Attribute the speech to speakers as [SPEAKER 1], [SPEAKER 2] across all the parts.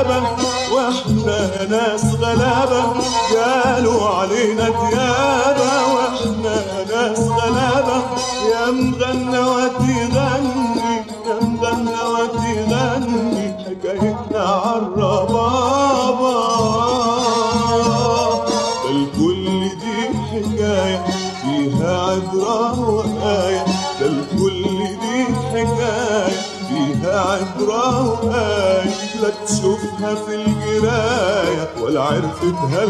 [SPEAKER 1] ديابة واحنا ناس غلابة قالوا علينا ديابة واحنا ناس غلابة يا مغنى وتغني يا مغنى وتغني حكايتنا عالربابة ده الكل دي حكاية فيها عبرة وآية ده الكل دي حكاية فيها عبرة وآية لا تشوفها في القراية ولا عرفتها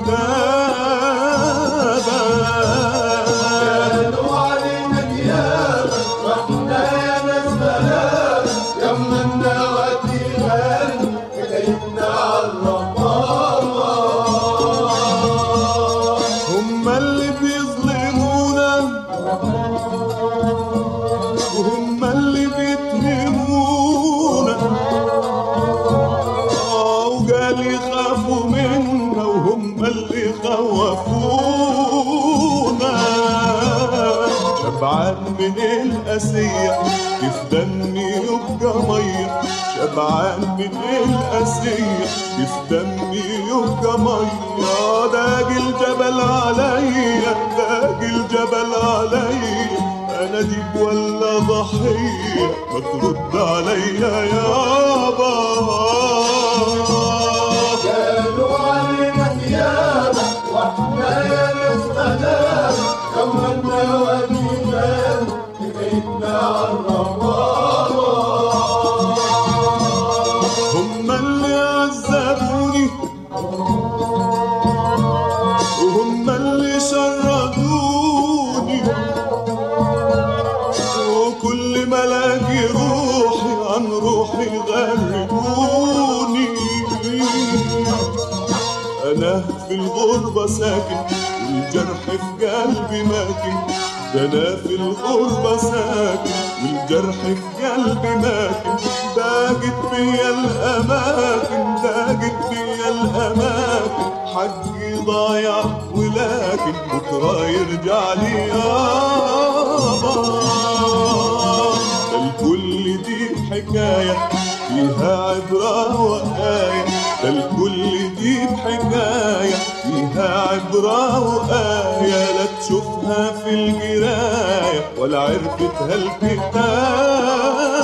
[SPEAKER 1] الكتابة
[SPEAKER 2] قالوا علينا ديابة واحنا يا ناس غلابة يا منا ودي غني حكايتنا عالرقابة
[SPEAKER 1] هم اللي بيظلمونا وهم اللي بيتهمونا آه، وقال يخافوا منا وهم اللي خوفونا شبعان من الأسية كيف دمي يبقى مية شبعان من الأسية كيف دمي يبقى مية داق الجبل عليا داق الجبل عليا أنا ديب ولا ضحية ما ترد عليا يابا
[SPEAKER 2] قالوا علينا ديابة واحنا يا ناس غلابة يا منا ودي غني حكايتنا عالرقابة
[SPEAKER 1] هم اللي عذبوني وهم اللي شردوني وكل ما الاقي روحي عن روحي غربوني انا في الغربة ساكن والجرح في قلبي ماكن ده انا في الغربة ساكن والجرح في قلبي ماكن ضاقت بيا الاماكن ضاقت بيا الاماكن حقي ضايع ولكن بكره يرجع لي يابا الكل دي حكاية فيها عبرة وآية ده الكل دي حكاية فيها عبرة وآية لا تشوفها في القراية ولا عرفتها الكتابة